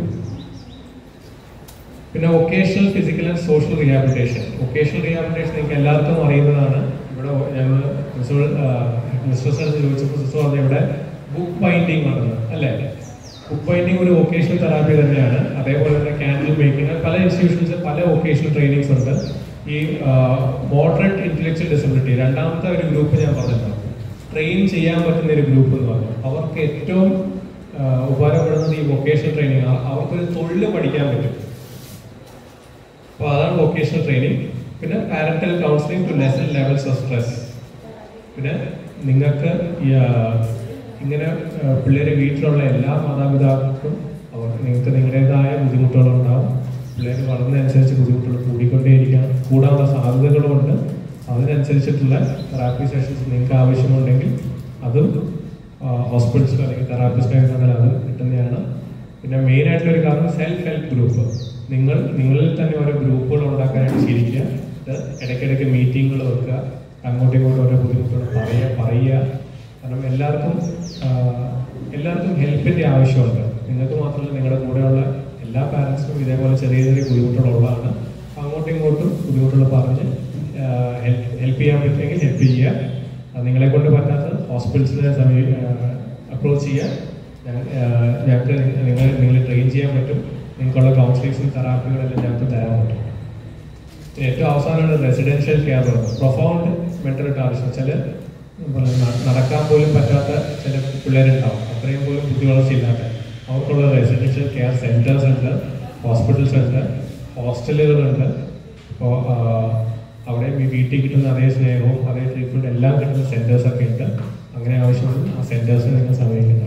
പിന്നെ vocational physical and social rehabilitation vocational rehabilitation നിങ്ങൾക്ക് എല്ലാവർക്കും അറിയുന്നതാണ് ഇവിടെ ഞങ്ങൾ മിസ്റ്റേഴ്സ് അടുത്ത് ചോദിച്ചപ്പോൾ സിസ്റ്റർ പറഞ്ഞ ഇവിടെ ബുക്ക് ബൈൻഡിങ് ഉണ്ടെന്ന് അല്ലേ ബുക്ക് ബൈൻഡിങ് ഒരു വൊക്കേഷണൽ തെറാപ്പി തന്നെയാണ് അതേപോലെ തന്നെ ക്യാൻഡിൽ മേക്കിംഗ് പല ഇൻസ്റ്റിറ്റ്യൂഷൻസ് പല വൊക്കേഷണൽ ട്രെയിനിങ്സ് ഉണ്ട് ഈ മോഡറേറ്റ് ഇന്റലക്ച്വൽ ഡിസബിലിറ്റി രണ്ടാമത്തെ ഒരു ഗ്രൂപ്പ് ഞാൻ പറഞ്ഞിട്ടുണ്ട് ട്രെയിൻ ചെയ്യാൻ പറ്റുന്ന ഒരു ഗ്രൂപ്പ് എന്ന് പറഞ്ഞു അവർക്ക് ഏറ്റവും ആ, ഉപകാരപ്പെടുന്നത് ഈ വൊക്കേഷണൽ ട്രെയിനിങ് അവർക്കൊരു തൊഴിൽ പഠിക്കാൻ പറ്റും അപ്പോൾ അതാണ് വൊക്കേഷണൽ ട്രെയിനിങ് പിന്നെ parental counselling to lessen levels of stress പിന്നെ നിങ്ങൾക്ക് ഈ, ആ, ഇങ്ങനെ പിള്ളേരെ വീട്ടിലുള്ള എല്ലാ മാതാപിതാക്കൾക്കും അവർ നിങ്ങൾക്ക് നിങ്ങളുടേതായ ബുദ്ധിമുട്ടുകളുണ്ടാവും പിള്ളേർ വളർന്നതനുസരിച്ച് ബുദ്ധിമുട്ടുകൾ കൂടിക്കൊണ്ടേയിരിക്കാം കൂടാനുള്ള സാധ്യതകളുമുണ്ട് അതിനനുസരിച്ചിട്ടുള്ള തെറാപ്പി സെഷൻസ് നിങ്ങൾക്ക് ആവശ്യമുണ്ടെങ്കിൽ അതും ഹോസ്പിറ്റൽസിലോ അല്ലെങ്കിൽ തെറാപ്പിസ്റ്റോ എന്നാൽ അത് കിട്ടുന്നതാണ് പിന്നെ മെയിൻ ആയിട്ടുള്ള ഒരു കാരണം സെൽഫ് ഹെൽപ്പ് ഗ്രൂപ്പ് നിങ്ങൾ നിങ്ങളിൽ തന്നെ ഓരോ ഗ്രൂപ്പുകൾ ഉണ്ടാക്കാനായിട്ട് ശീലിക്കുക ഇത് ഇടയ്ക്കിടയ്ക്ക് മീറ്റിങ്ങുകൾ വെക്കുക അങ്ങോട്ടും ഇങ്ങോട്ടും ഓരോ ബുദ്ധിമുട്ടുകൾ പറയുക പറയുക കാരണം എല്ലാവർക്കും ആ, എല്ലാവർക്കും ഹെൽപ്പിന്റെ ആവശ്യമുണ്ട് നിങ്ങൾക്ക് മാത്രമല്ല നിങ്ങളുടെ കൂടെയുള്ള എല്ലാ പാരൻസിനും ഇതേപോലെ ചെറിയ ചെറിയ ബുദ്ധിമുട്ടുകളുള്ളതാണ് അപ്പൊ അങ്ങോട്ടും ഇങ്ങോട്ടും ബുദ്ധിമുട്ടുകൾ പറഞ്ഞ് ഹെൽപ്പ് ചെയ്യാൻ പറ്റുമെങ്കിൽ ഹെൽപ്പ് ചെയ്യുക അത് നിങ്ങളെ കൊണ്ട് പറ്റാത്ത ഹോസ്പിറ്റൽസിനെ സമീ അപ്രോച്ച് ചെയ്യുക ഞങ്ങ- ആ, ഞങ്ങൾക്ക് നിങ്ങൾ നിങ്ങൾ ട്രെയിൻ ചെയ്യാൻ പറ്റും നിങ്ങൾക്കുള്ള കൗൺസിലിങ്സും തെറാപ്പികളെല്ലാം ഞങ്ങൾക്ക് തരാൻ പറ്റും പിന്നെ ഏറ്റവും അവസാനമാണ് റെസിഡൻഷ്യൽ കെയർ പ്രൊഫൗണ്ട് മെന്റൽ ആവശ്യം ചില നമ്മള് ന- നടക്കാൻ പോലും പറ്റാത്ത ചില പിള്ളേരുണ്ടാവും അത്രയും പോലും ബുദ്ധി വളർച്ചയില്ലാത്ത അവർക്കുള്ള റെസിഡൻഷ്യൽ കെയർ സെന്റേഴ്സ് ഉണ്ട് ഹോസ്പിറ്റൽസ് ഉണ്ട് ഹോസ്റ്റലുകളുണ്ട് അപ്പോൾ അവിടെ ഈ വീട്ടിൽ കിട്ടുന്ന അതേ സ്നേഹവും അതേ ട്രീറ്റ്മെന്റ് എല്ലാം കിട്ടുന്ന സെന്റേഴ്സ് ഒക്കെ ഉണ്ട് അങ്ങനെ ആവശ്യമുണ്ട് ആ സെന്റേഴ്സ് നിങ്ങൾ സമീപിക്കുന്നതാണ്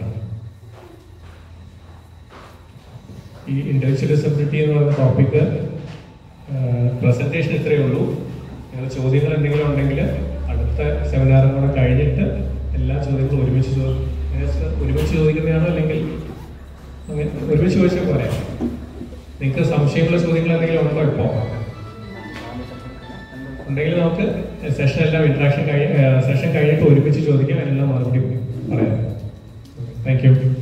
ഈ ഇന്റലക്ച്വൽ ഡിസബിലിറ്റി എന്ന് പറയുന്ന ടോപ്പിക്ക് പ്രസന്റേഷൻ ഇത്രയേ ഉള്ളൂ നിങ്ങൾ ചോദ്യങ്ങൾ എന്തെങ്കിലും ഉണ്ടെങ്കിൽ അടുത്ത സെമിനാറും കൂടെ കഴിഞ്ഞിട്ട് എല്ലാ ചോദ്യങ്ങളും ഒരുമിച്ച് ചോ- ഏകദേശം ഒരുമിച്ച് ചോദിക്കുന്നതാണോ അല്ലെങ്കിൽ അങ്ങനെ ഒരുമിച്ച് ചോദിച്ചാൽ പോരെ നിങ്ങൾക്ക് സംശയമുള്ള ചോദ്യങ്ങൾ എന്തെങ്കിലും ഉണ്ടോ ഇപ്പോൾ ഉണ്ടെങ്കിൽ നമുക്ക് സെഷൻ എല്ലാം ഇന്ററാക്ഷൻ കഴിഞ്ഞ് സെഷൻ കഴിഞ്ഞിട്ട് ഒരുമിച്ച് ചോദിക്കാം അതിനെല്ലാം മറുപടി പറയാം താങ്ക് യു